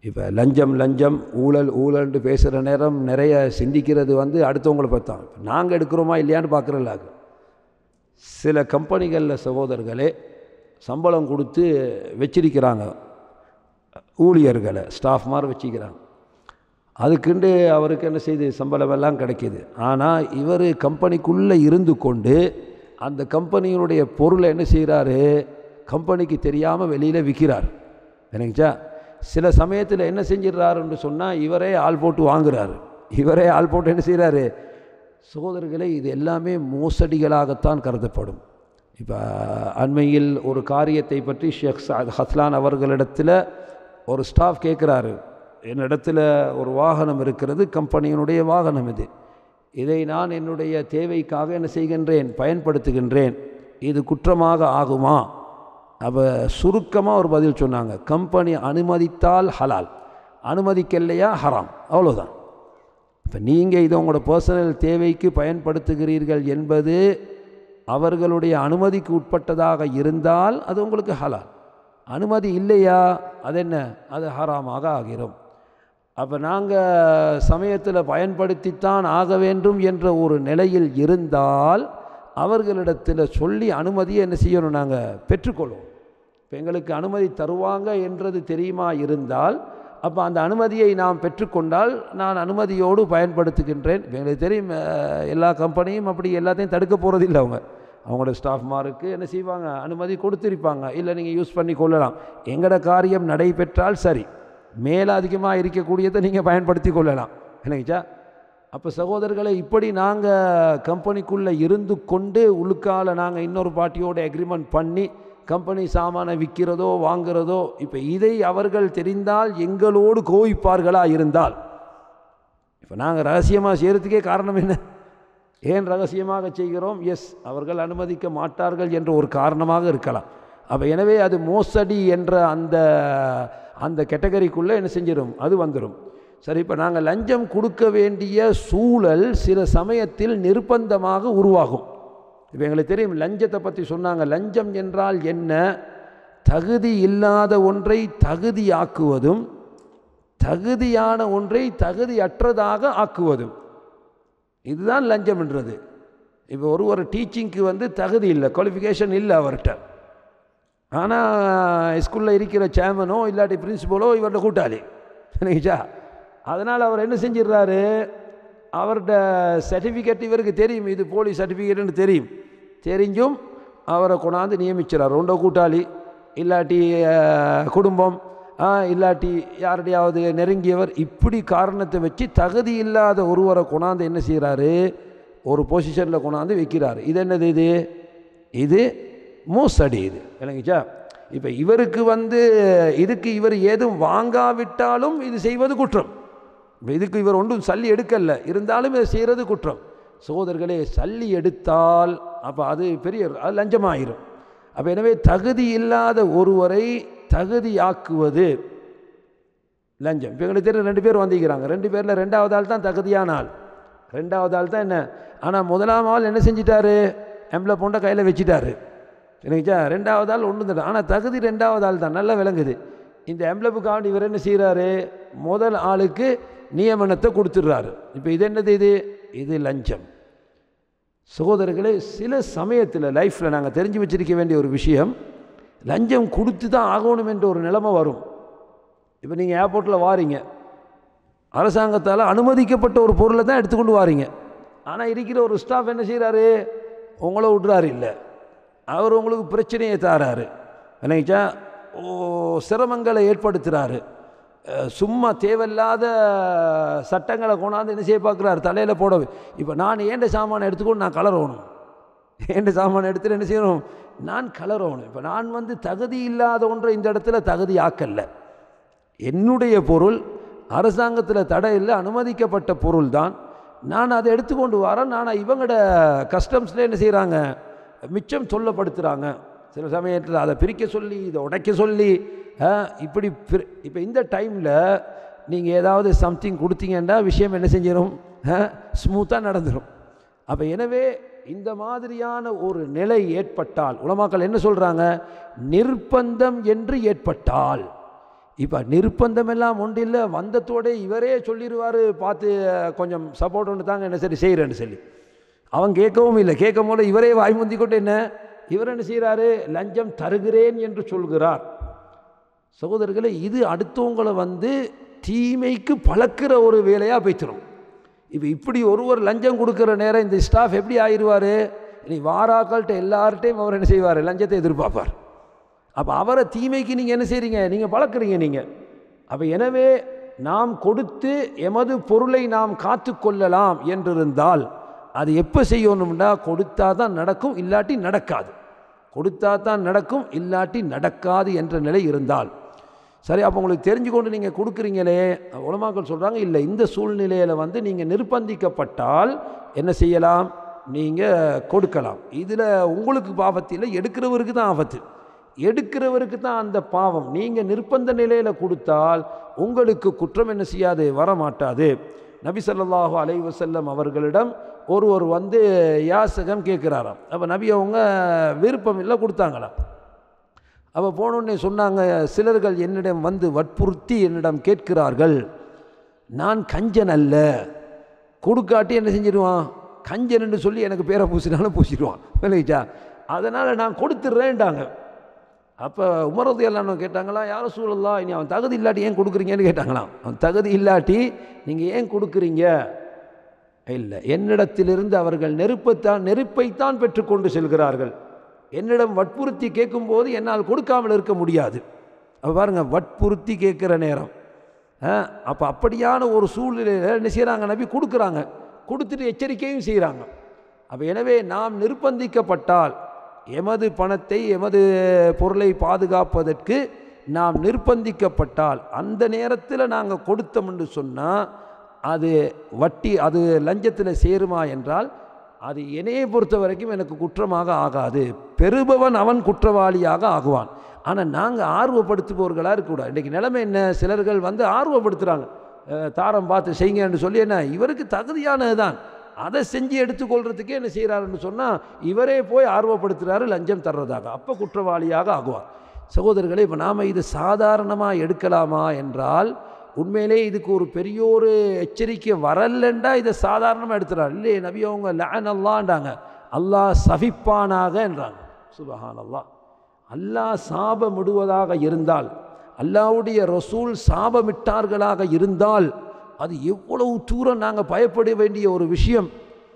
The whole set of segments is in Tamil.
இப்போ லஞ்சம் லஞ்சம் ஊழல் ஊழல்னு பேசுகிற நேரம் நிறைய சிந்திக்கிறது வந்து அடுத்தவங்களை பார்த்தோம் நாங்கள் எடுக்கிறோமா இல்லையான்னு பார்க்குறல சில கம்பெனிகளில் சகோதரர்களே சம்பளம் கொடுத்து வச்சிருக்கிறாங்க ஊழியர்களை ஸ்டாஃப் மாதிரி வச்சுக்கிறாங்க அதுக்குண்டு அவருக்கு என்ன செய்யுது சம்பளம் எல்லாம் கிடைக்கிது ஆனால் இவர் கம்பெனிக்குள்ளே இருந்து கொண்டு அந்த கம்பெனியினுடைய பொருளை என்ன செய்கிறாரு கம்பெனிக்கு தெரியாமல் வெளியில் விற்கிறார் எனக்குச்சா சில சமயத்தில் என்ன செஞ்சிடறாருன்னு சொன்னால் இவரே ஆள் போட்டு வாங்குறாரு இவரே ஆள் போட்டு என்ன செய்கிறாரு சகோதரர்களே இது எல்லாமே மோசடிகளாகத்தான் கருதப்படும் இப்போ அண்மையில் ஒரு காரியத்தை பற்றி ஷேக் சாத் ஹஸ்லான் அவர்களிடத்தில் ஒரு ஸ்டாஃப் கேட்குறாரு என்னிடத்தில் ஒரு வாகனம் இருக்கிறது கம்பெனியினுடைய வாகனம் இது இதை நான் என்னுடைய தேவைக்காக என்ன செய்கின்றேன் பயன்படுத்துகின்றேன் இது குற்றமாக ஆகுமா அப்போ சுருக்கமாக ஒரு பதில் சொன்னாங்க கம்பெனி அனுமதித்தால் ஹலால் அனுமதிக்கலையா ஹராம் அவ்வளோதான் இப்போ நீங்கள் இதை உங்களோட பர்சனல் தேவைக்கு பயன்படுத்துகிறீர்கள் என்பது அவர்களுடைய அனுமதிக்கு உட்பட்டதாக இருந்தால் அது உங்களுக்கு ஹலால் அனுமதி இல்லையா அது என்ன அது ஹராமாக ஆகிறோம் அப்போ நாங்கள் சமயத்தில் பயன்படுத்தித்தான் ஆக வேண்டும் என்ற ஒரு நிலையில் இருந்தால் அவர்களிடத்தில் சொல்லி அனுமதியை என்ன செய்யணும் நாங்கள் பெற்றுக்கொள்வோம் இப்போ எங்களுக்கு அனுமதி தருவாங்க என்றது தெரியுமா இருந்தால் அப்போ அந்த அனுமதியை நாம் பெற்றுக்கொண்டால் நான் அனுமதியோடு பயன்படுத்துகின்றேன் இப்போ எங்களுக்கு தெரியும் அஹ், எல்லா கம்பெனியும் அப்படி எல்லாத்தையும் தடுக்க போகிறது இல்லை அவங்க அவங்களோட ஸ்டாஃப்மாருக்கு என்ன செய்வாங்க அனுமதி கொடுத்திருப்பாங்க இல்லை நீங்கள் யூஸ் பண்ணி கொள்ளலாம் எங்களோட காரியம் நடைபெற்றால் சரி மேலதிகமாக இருக்கக்கூடியதை நீங்கள் பயன்படுத்தி கொள்ளலாம் என்னங்கச்சா அப்போ சகோதரர்களை இப்படி நாங்கள் கம்பெனிக்குள்ளே இருந்து கொண்டு உள்ளுக்கால நாங்கள் இன்னொரு பார்ட்டியோட அக்ரிமெண்ட் பண்ணி கம்பெனி சாமானை விற்கிறதோ வாங்குறதோ இப்போ இதை அவர்கள் தெரிந்தால் எங்களோடு கோவிப்பார்களா இருந்தால் இப்போ நாங்கள் ரகசியமாக செய்கிறதுக்கே காரணம் என்ன ஏன் ரகசியமாக செய்கிறோம் எஸ் அவர்கள் அனுமதிக்க மாட்டார்கள் என்ற ஒரு காரணமாக இருக்கலாம் அப்போ எனவே அது மோசடி என்ற அந்த அந்த கேட்டகரிக்குள்ளே என்ன செஞ்சிடும் அது வந்துடும் சரி இப்போ நாங்கள் லஞ்சம் கொடுக்க வேண்டிய சூழல் சில சமயத்தில் நிர்பந்தமாக உருவாகும் இப்போ எங்களுக்கு தெரியும் லஞ்சத்தை பற்றி சொன்னாங்க லஞ்சம் என்றால் என்ன தகுதி இல்லாத ஒன்றை தகுதியாக்குவதும் தகுதியான ஒன்றை தகுதியற்றதாக ஆக்குவதும் இதுதான் லஞ்சம் என்றது இப்போ ஒரு ஒரு டீச்சிங்க்கு வந்து தகுதி இல்லை குவாலிஃபிகேஷன் இல்லை அவர்கிட்ட ஆனால் ஸ்கூலில் இருக்கிற சேர்மனோ இல்லாட்டி பிரின்சிபலோ இவர்கிட்ட கூட்டாளி சரிங்களா அதனால் அவர் என்ன செஞ்சிடுறாரு அவர்கிட்ட சர்டிஃபிகேட் இவருக்கு தெரியும் இது போலீஸ் சர்டிஃபிகேட்னு தெரியும் தெரிஞ்சும் அவரை கொண்டாந்து நியமிச்சிடார் ரெண்டோ கூட்டாளி இல்லாட்டி அஹ், குடும்பம் ஆ, இல்லாட்டி யாருடையாவது நெருங்கியவர் இப்படி காரணத்தை வச்சு தகுதி இல்லாத ஒருவரை கொண்டாந்து என்ன செய்கிறாரு ஒரு பொசிஷனில் கொண்டாந்து வைக்கிறாரு இது என்னது இது இது மோசடி இது இல்லைங்கச்சா இப்போ இவருக்கு வந்து இதுக்கு இவர் ஏதும் வாங்காவிட்டாலும் இது செய்வது குற்றம் இப்ப இதுக்கு இவர் ஒன்றும் சல்லி எடுக்கல இருந்தாலும் இதை செய்கிறது குற்றம் சகோதரர்களே சல்லி எடுத்தால் அப்போ அது பெரிய அது லஞ்சமாயிரும் அப்போ எனவே தகுதி இல்லாத ஒருவரை தகுதியாக்குவது லஞ்சம் இப்போ எங்களுக்கு தெரியும் ரெண்டு பேர் வந்திருக்கிறாங்க ரெண்டு பேரில் ரெண்டாவது ஆள் தான் தகுதியான ஆள் ரெண்டாவது ஆள் தான் என்ன ஆனால் முதலாம் ஆள் என்ன செஞ்சிட்டாரு எம்பில் பொண்டை கையில் வச்சிட்டாரு சரிங்களா ரெண்டாவது ஆள் ஒன்று தான் ஆனால் தகுதி ரெண்டாவது ஆள் தான் நல்லா விளங்குது இந்த எம்ப்ளப்புக்காண்டி இவர் என்ன செய்கிறாரு முதல் ஆளுக்கு நியமனத்தை கொடுத்துட்றாரு இப்போ இது என்னது இது இது லஞ்சம் சகோதரர்களே சில சமயத்தில் லைஃப்பில் நாங்கள் தெரிஞ்சு வச்சிருக்க வேண்டிய ஒரு விஷயம் லஞ்சம் கொடுத்து தான் ஆகணும் என்ற ஒரு நிலைமை வரும் இப்போ நீங்கள் ஏர்போர்ட்டில் வாரீங்க அரசாங்கத்தால் அனுமதிக்கப்பட்ட ஒரு பொருளை தான் எடுத்துக்கொண்டு வாரீங்க ஆனால் இருக்கிற ஒரு ஸ்டாஃப் என்ன செய்கிறாரு உங்களை விட்றாரு இல்லை அவர் உங்களுக்கு பிரச்சனையை தாராரு என்னச்சா ஓ சிரமங்களை ஏற்படுத்துகிறாரு அஹ், சும்மா தேவையில்லாத சட்டங்களை கொண்டாந்து என்ன செய்ய பார்க்குறாரு தலையில் போட இப்போ நான் ஏண்ட சாமானை எடுத்துக்கொண்டு நான் கலரணும் ஏண்ட சாமானை எடுத்துட்டு என்ன செய்யணும் நான் கலரணும் இப்போ நான் வந்து தகுதி இல்லாத ஒன்றை இந்த இடத்துல தகுதி ஆக்கல்ல என்னுடைய பொருள் அரசாங்கத்தில் தடை இல்லை அனுமதிக்கப்பட்ட பொருள் தான் நான் அதை எடுத்துக்கொண்டு வரேன் நான் இவங்களோட கஸ்டம்ஸில் என்ன செய்கிறாங்க மிச்சம் சொல்லப்படுத்துகிறாங்க சில சமயத்தில் அதை பிரிக்க சொல்லி இதை உடைக்க சொல்லி ஆ, இப்படி இப்போ இந்த டைமில் நீங்கள் ஏதாவது சம்திங் கொடுத்தீங்கன்னா விஷயம் என்ன செஞ்சிடும் ஸ்மூத்தாக நடந்துடும் அப்போ எனவே இந்த மாதிரியான ஒரு நிலை ஏற்பட்டால் உலமாக்கள் என்ன சொல்கிறாங்க நிர்பந்தம் என்று ஏற்பட்டால் இப்போ நிர்பந்தமெல்லாம் ஒன்று இல்லை வந்தத்தோட இவரே சொல்லிடுவார் பார்த்து அஹ், கொஞ்சம் சப்போர்ட் ஒன்று தாங்க என்ன சரி செய்கிறேன்னு சொல்லி அவன் கேட்கவும் இல்லை கேட்கும் போது இவரே வாய்முந்தி கொண்டு என்ன இவர் என்ன செய்கிறாரு லஞ்சம் தருகிறேன் என்று சொல்கிறார் சகோதரர்களே இது அடுத்தவங்களை வந்து தீமைக்கு பழக்கிற ஒரு வேலையாக போய்த்திரும் இப்போ இப்படி ஒருவர் லஞ்சம் கொடுக்குற நேரம் இந்த ஸ்டாஃப் எப்படி ஆயிடுவார் இனி வாராக்கள்கிட்ட எல்லார்ட்டையும் அவர் என்ன செய்வார் லஞ்சத்தை எதிர்பார்ப்பார் அப்போ அவரை தீமைக்கு நீங்கள் என்ன செய்கிறீங்க நீங்கள் பழக்கிறீங்க நீங்கள் அப்போ எனவே நாம் கொடுத்து எமது பொருளை நாம் காத்து கொள்ளலாம் என்றிருந்தால் அது எப்போ செய்யணும்னா கொடுத்தா தான் நடக்கும் இல்லாட்டி நடக்காது கொடுத்தா தான் நடக்கும் இல்லாட்டி நடக்காது என்ற நிலை இருந்தால் சரி அப்போ உங்களுக்கு தெரிஞ்சு கொண்டு நீங்கள் கொடுக்குறீங்களே உலமாக்கள் சொல்கிறாங்க இல்லை இந்த சூழ்நிலையில் வந்து நீங்கள் நிர்பந்திக்கப்பட்டால் என்ன செய்யலாம் நீங்கள் கொடுக்கலாம் இதில் உங்களுக்கு பாவத்தில் எடுக்கிறவருக்கு தான் ஆபத்து எடுக்கிறவருக்கு தான் அந்த பாவம் நீங்கள் நிர்பந்த நிலையில் கொடுத்தால் உங்களுக்கு குற்றம் என்ன செய்யாது வரமாட்டாது நபி ஸல்லல்லாஹு அலைஹி வஸல்லம் அவர்களிடம் ஒருவர் வந்து யாசகம் கேட்குறாராம் அப்போ நபி அவங்க விருப்பம் இல்லை கொடுத்தாங்களாம் அப்போ போனோடனே சொன்னாங்க சிலர்கள் என்னிடம் வந்து வற்புறுத்தி என்னிடம் கேட்கிறார்கள் நான் கஞ்சன் அல்ல கொடுக்காட்டி என்ன செஞ்சிருவான் கஞ்சன்னு சொல்லி எனக்கு பேரை பூசினாலும் பூசிடுவான் விளைவிச்சா அதனால் நான் கொடுத்துட்றேன்டாங்க அப்போ உமரது எல்லாம் கேட்டாங்களா யாரும் சூழலாம் இனி அவன் தகுதி இல்லாட்டி ஏன் கொடுக்குறீங்கன்னு கேட்டாங்களாம் அவன் தகுதி இல்லாட்டி நீங்கள் ஏன் கொடுக்குறீங்க இல்லை என்னிடத்திலிருந்து அவர்கள் நெருப்பைத்தான் நெருப்பைத்தான் பெற்றுக்கொண்டு செல்கிறார்கள் என்னிடம் வற்புறுத்தி கேட்கும்போது என்னால் கொடுக்காமல் இருக்க முடியாது அப்போ பாருங்க வற்புறுத்தி கேட்குற நேரம் அப்போ அப்படியான ஒரு சூழ்நிலையில் என்ன செய்கிறாங்க நபி கொடுக்குறாங்க கொடுத்துட்டு எச்சரிக்கையும் செய்கிறாங்க அப்போ எனவே நாம் நிர்பந்திக்கப்பட்டால் எமது பணத்தை எமது பொருளை பாதுகாப்பதற்கு நாம் நிர்பந்திக்கப்பட்டால் அந்த நேரத்தில் நாங்கள் கொடுத்தோம் என்று சொன்னால் அது வட்டி அது லஞ்சத்தில் சேருமா என்றால் அது என்னையை பொறுத்த வரைக்கும் எனக்கு குற்றமாக ஆகாது பெறுபவன் அவன் குற்றவாளியாக ஆகுவான் ஆனால் நாங்கள் ஆர்வப்படுத்துபவர்களாக இருக்கக்கூடாது இன்றைக்கி நிலைமை என்ன சிலர்கள் வந்து ஆர்வப்படுத்துகிறாங்க அஹ், தாரம் பார்த்து செய்யுங்கன்னு சொல்லி என்ன இவருக்கு தகுதியானது தான் அதை செஞ்சு எடுத்துக்கொள்றதுக்கே என்ன செய்கிறாருன்னு சொன்னால் இவரே போய் ஆர்வப்படுத்துகிறாரு லஞ்சம் தர்றதாக அப்போ குற்றவாளியாக ஆகுவார் சகோதரர்களே இப்போ நாம் இது சாதாரணமாக எடுக்கலாமா என்றால் உண்மையிலே இதுக்கு ஒரு பெரிய ஒரு எச்சரிக்கை வரலண்டா இதை சாதாரணமாக எடுத்துறாரு இல்லையே நபி அவங்க லேன் அல்லாண்டாங்க அல்லாஹ் சபிப்பானாக என்றாங்க சுபஹான் அல்லாஹ் அல்லாஹ் சாபமிடுவதாக இருந்தால் அல்லாஹ்வுடைய ரசூல் சாபமிட்டார்களாக இருந்தால் அது எவ்வளவு தூரம் நாங்கள் பயப்பட வேண்டிய ஒரு விஷயம்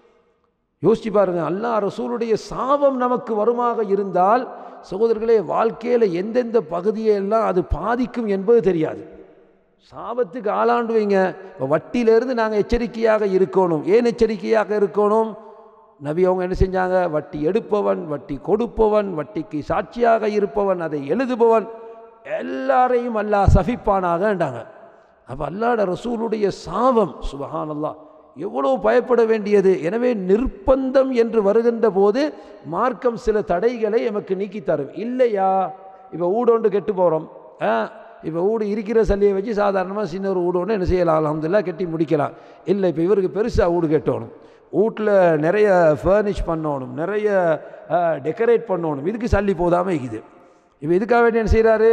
யோசிச்சு பாருங்க அல்லாஹ் ரசூலுடைய சாபம் நமக்கு வருமாக இருந்தால் சகோதரர்களே வாழ்க்கையில் எந்தெந்த பகுதியெல்லாம் அது பாதிக்கும் என்பது தெரியாது சாபத்துக்கு ஆளாண்டு வைங்க இப்போ வட்டியிலேருந்து நாங்கள் எச்சரிக்கையாக இருக்கணும் ஏன் எச்சரிக்கையாக இருக்கணும் நபி அவங்க என்ன செஞ்சாங்க வட்டி எடுப்பவன் வட்டி கொடுப்பவன் வட்டிக்கு சாட்சியாக இருப்பவன் அதை எழுதுபவன் எல்லாரையும் அல்லாஹ் சபிப்பானாகண்டாங்க அப்போ அல்லாட ரசூலுடைய சாபம் சுபஹான் அல்லாஹ் எவ்வளோ பயப்பட வேண்டியது எனவே நிர்பந்தம் என்று வருகின்ற போது மார்க்கம் சில தடைகளை எமக்கு நீக்கி தரும் இல்லையா இப்போ ஊடோண்டு கெட்டு போகிறோம் இப்போ ஊடு இருக்கிற சல்லியை வச்சு சாதாரணமாக சின்ன ஒரு ஊடு ஒன்று என்ன செய்யலாம் அலமதுல்லா கட்டி முடிக்கலாம் இல்லை இப்போ இவருக்கு பெருசாக ஊடு கட்டணும் வீட்டில் நிறைய ஃபர்னிஷ் பண்ணணும் நிறைய டெக்கரேட் பண்ணணும் இதுக்கு சல்லி போதாமல் இருக்குது இப்போ இதுக்காக வேண்டி என்ன செய்கிறாரு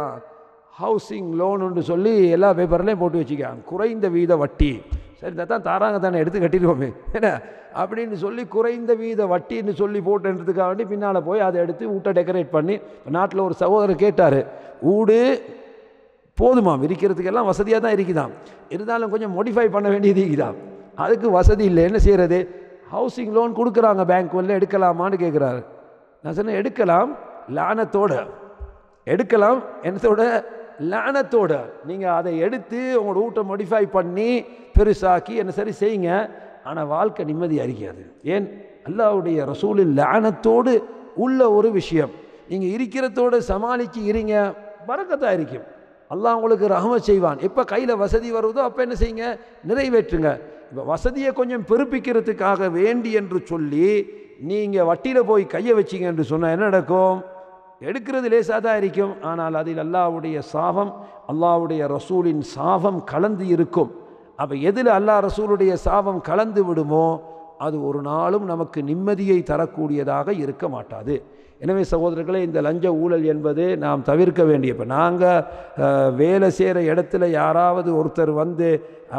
ஹவுசிங் லோனுன்னு சொல்லி எல்லா பேப்பர்லையும் போட்டு வச்சுக்காங்க குறைந்த வீத வட்டி சரி தான் தாராங்க தானே எடுத்து கட்டிடுவோமே என்ன அப்படின்னு சொல்லி குறைந்த வீத வட்டின்னு சொல்லி போட்டுன்றதுக்காக வேண்டி பின்னால் போய் அதை எடுத்து வீட்டை டெக்கரேட் பண்ணி இப்போ நாட்டில் ஒரு சகோதரர் கேட்டார் வீடு போதுமாம் இருக்கிறதுக்கெல்லாம் வசதியாக தான் இருக்குதாம் இருந்தாலும் கொஞ்சம் மோடிஃபை பண்ண வேண்டியது இருக்குதாம் அதுக்கு வசதி இல்லை என்ன செய்கிறது ஹவுசிங் லோன் கொடுக்குறாங்க பேங்க் உள்ள எடுக்கலாமான்னு கேட்குறாரு நான் சொன்னேன் எடுக்கலாம் லானத்தோட எடுக்கலாம் என்னத்தோட லானத்தோட நீங்கள் அதை எடுத்து உங்களோட வீட்டை மோடிஃபை பண்ணி பெருசாக்கி என்ன சரி செய்யுங்க ஆனால் வாழ்க்கை நிம்மதியாக இருக்காது ஏன் அல்லாவுடைய ரசூலில் லானத்தோடு உள்ள ஒரு விஷயம் நீங்கள் இருக்கிறதோடு சமாளித்து இருங்க பறக்கத்தான் இருக்கும் அல்லாஹ் உங்களுக்கு ரஹமத் செய்வான் எப்போ கையில் வசதி வருவதோ அப்போ என்ன செய்யுங்க நிறைவேற்றுங்க இப்போ வசதியை கொஞ்சம் பெருப்பிக்கிறதுக்காக வேண்டி என்று சொல்லி நீங்கள் வட்டியில் போய் கையை வச்சிங்க என்று சொன்னால் என்ன நடக்கும் எடுக்கிறது லேசாக தான் இருக்கும் ஆனால் அதில் அல்லாவுடைய சாபம் அல்லாவுடைய ரசூலின் சாபம் கலந்து இருக்கும் அப்போ எதில் அல்லாஹ் ரசூலுடைய சாபம் கலந்து விடுமோ அது ஒரு நாளும் நமக்கு நிம்மதியை தரக்கூடியதாக இருக்க மாட்டாது எனவே சகோதரர்களே இந்த லஞ்ச ஊழல் என்பது நாம் தவிர்க்க வேண்டிய இப்போ நாங்கள் வேலை செய்கிற இடத்துல யாராவது ஒருத்தர் வந்து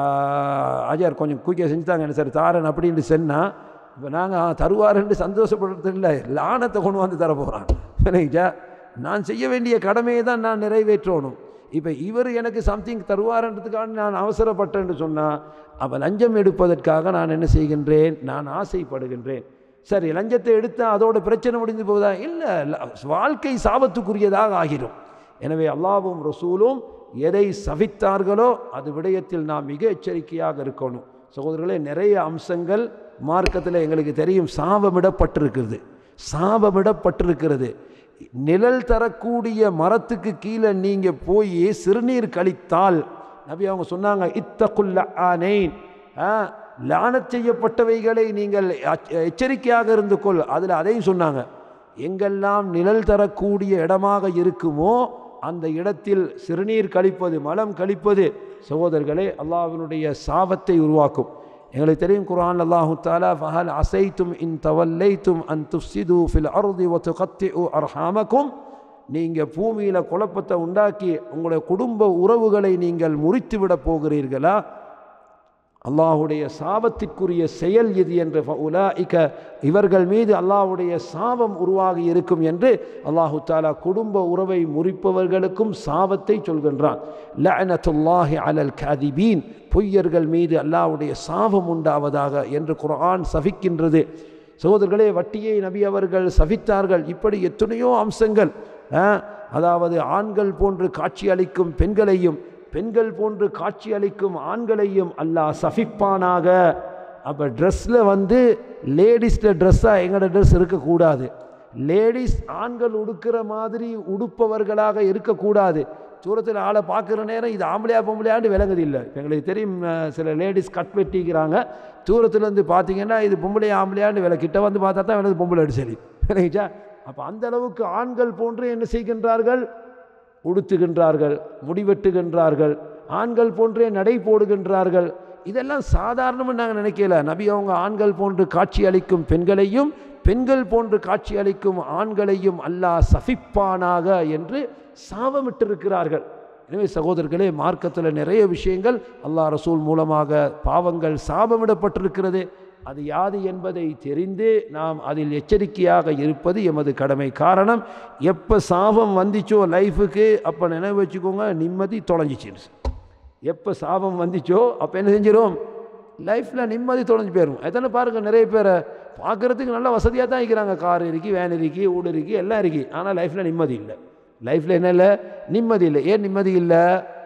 அஜர் கொஞ்சம் குயிக்காக செஞ்சுட்டாங்க என்ன சார் தாரன் அப்படின்னு சொன்னால் இப்போ நாங்கள் தருவாருன்னு சந்தோஷப்படுறது இல்லை லானத்தை கொண்டு வந்து தர போகிறான் சரிங்களா நான் செய்ய வேண்டிய கடமையை தான் நான் நிறைவேற்றணும் இப்போ இவர் எனக்கு சம்திங் தருவார்ன்றதுக்காக நான் அவசரப்பட்டேன்னு சொன்னால் அப்போ லஞ்சம் எடுப்பதற்காக நான் என்ன செய்கின்றேன் நான் ஆசைப்படுகின்றேன் சரி லஞ்சத்தை எடுத்தால் அதோட பிரச்சனை முடிந்து போகுதா இல்லை வாழ்க்கை சாபத்துக்குரியதாக ஆகிரும் எனவே அல்லாவும் ரசூலும் எதை சபித்தார்களோ அது விடயத்தில் நாம் மிக எச்சரிக்கையாக இருக்கணும் சகோதரர்களே நிறைய அம்சங்கள் மார்க்கத்தில் எங்களுக்கு தெரியும் சாபமிடப்பட்டிருக்கிறது சாபமிடப்பட்டிருக்கிறது நிழல் தரக்கூடிய மரத்துக்கு கீழே நீங்கள் போய் சிறுநீர் கழித்தால் நபி அவங்க சொன்னாங்க இத்தகுல்ல ஆனேன் லானச் செய்யப்பட்டவைகளை நீங்கள் எச்சரிக்கையாக இருந்து கொள் அதில் அதையும் சொன்னாங்க எங்கெல்லாம் நிழல் தரக்கூடிய இடமாக இருக்குமோ அந்த இடத்தில் சிறுநீர் கழிப்பது மலம் கழிப்பது சகோதரர்களே அல்லாஹினுடைய சாபத்தை உருவாக்கும் எங்களுக்கு தெரியும் குரான் அல்லாஹு தாலா ஃபஹல் அசைத்தும் இன் தவல்லைத்தும் அன் துஃப்சிது ஃபில் அருதி ஒத்து கத்தி அர்ஹாமக்கும் நீங்கள் பூமியில் குழப்பத்தை உண்டாக்கி உங்களுடைய குடும்ப உறவுகளை நீங்கள் முறித்து விட போகிறீர்களா அல்லாஹுடைய சாபத்திற்குரிய செயல் இது என்று உலாஇக்க இவர்கள் மீது அல்லாஹுடைய சாபம் உருவாகி இருக்கும் என்று அல்லாஹு தாலா குடும்ப உறவை முறிப்பவர்களுக்கும் சாபத்தை சொல்கின்றான் லஅனத்துல்லாஹி அலல் காதிபீன் பொய்யர்கள் மீது அல்லாஹுடைய சாபம் உண்டாவதாக என்று குர்ஆன் சபிக்கின்றது சகோதரர்களே வட்டியை நபி அவர்கள் சபித்தார்கள் இப்படி எத்தனையோ அம்சங்கள் அதாவது ஆண்கள் போன்று காட்சி அளிக்கும் பெண்களையும் பெண்கள் போன்று காட்சி அளிக்கும் ஆண்களையும் அல்லாஹ் சஃபிப்பானாக அப்போ ட்ரெஸ்ஸில் வந்து லேடிஸ்ட ட்ரெஸ்ஸாக எங்களோட ட்ரெஸ் இருக்கக்கூடாது லேடிஸ் ஆண்கள் உடுக்கிற மாதிரி உடுப்பவர்களாக இருக்கக்கூடாது தூரத்தில் ஆளை பார்க்குற நேரம் இது ஆம்பளையா பொம்பளையாண்டு விளங்குது இல்லை எங்களுக்கு தெரியும் சில லேடிஸ் கட் வெட்டிக்கிறாங்க தூரத்துலேருந்து பார்த்தீங்கன்னா இது பொம்பளை ஆம்பளையாண்டு விலை கிட்ட வந்து பார்த்தா தான் எனக்கு பொம்பளை அடிச்சலி விளங்கிச்சா அப்போ அந்த அளவுக்கு ஆண்கள் போன்று என்ன செய்கின்றார்கள் உடுத்துகின்றார்கள் முடிவெட்டுகின்றார்கள் ஆண்கள் போன்றே நடை போடுகின்றார்கள் இதெல்லாம் சாதாரணமாக நாங்கள் நினைக்கல நபி அவங்க ஆண்கள் போன்று காட்சி அளிக்கும் பெண்களையும் பெண்கள் போன்று காட்சி அளிக்கும் ஆண்களையும் அல்லாஹ் சஃபிப்பானாக என்று சாபமிட்டிருக்கிறார்கள் எனவே சகோதரர்களே மார்க்கத்தில் நிறைய விஷயங்கள் அல்லாஹ் ரசூல் மூலமாக பாவங்கள் சாபமிடப்பட்டிருக்கிறது அது யாது என்பதை தெரிந்து நாம் அதில் எச்சரிக்கையாக இருப்பது எமது கடமை காரணம் எப்போ சாபம் வந்துச்சோ லைஃபுக்கு அப்போ நினைவு வச்சுக்கோங்க நிம்மதி தொலைஞ்சிச்சு எப்போ சாபம் வந்துச்சோ அப்போ என்ன செஞ்சிடும் லைஃப்பில் நிம்மதி தொலைஞ்சு போயிடும் எத்தனை பாருங்கள் நிறைய பேரை பார்க்குறதுக்கு நல்ல வசதியாக தான் இருக்கிறாங்க கார் இருக்கி வேன் இருக்கி ஊடு இருக்கி எல்லாம் இருக்கி ஆனால் லைஃப்பில் நிம்மதி இல்லை லைஃப்பில் என்ன இல்லை நிம்மதி இல்லை ஏன் நிம்மதி இல்லை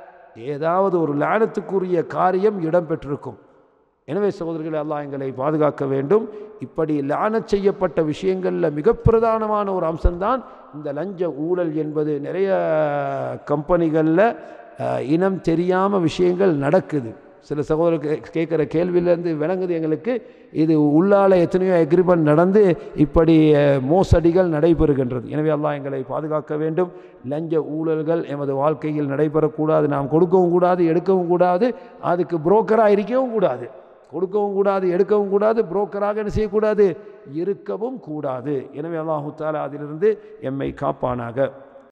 ஏதாவது ஒரு லானத்துக்குரிய காரியம் இடம்பெற்றிருக்கும் எனவே சகோதரர்களை அல்லாஹ் எங்களை பாதுகாக்க வேண்டும் இப்படி லானச் செய்யப்பட்ட விஷயங்களில் மிக பிரதானமான ஒரு அம்சம்தான் இந்த லஞ்ச ஊழல் என்பது நிறைய கம்பெனிகளில் இனம் தெரியாமல் விஷயங்கள் நடக்குது சில சகோதரர் கேட்குற கேள்வியிலேருந்து விளங்குது எங்களுக்கு இது உள்ளால எத்தனையோ எக்ரிமெண்ட் நடந்து இப்படி மோசடிகள் நடைபெறுகின்றது எனவே அல்லாஹ் எங்களை பாதுகாக்க வேண்டும் லஞ்ச ஊழல்கள் எமது வாழ்க்கையில் நடைபெறக்கூடாது நாம் கொடுக்கவும் கூடாது எடுக்கவும் கூடாது அதுக்கு புரோக்கராக இருக்கவும் கூடாது கொடுக்கவும் கூடாது எடுக்கவும் கூடாது புரோக்கராக என்ன செய்யக்கூடாது இருக்கவும் கூடாது எனவே அல்லாஹு தாலா அதிலிருந்து எம்மை காப்பானாக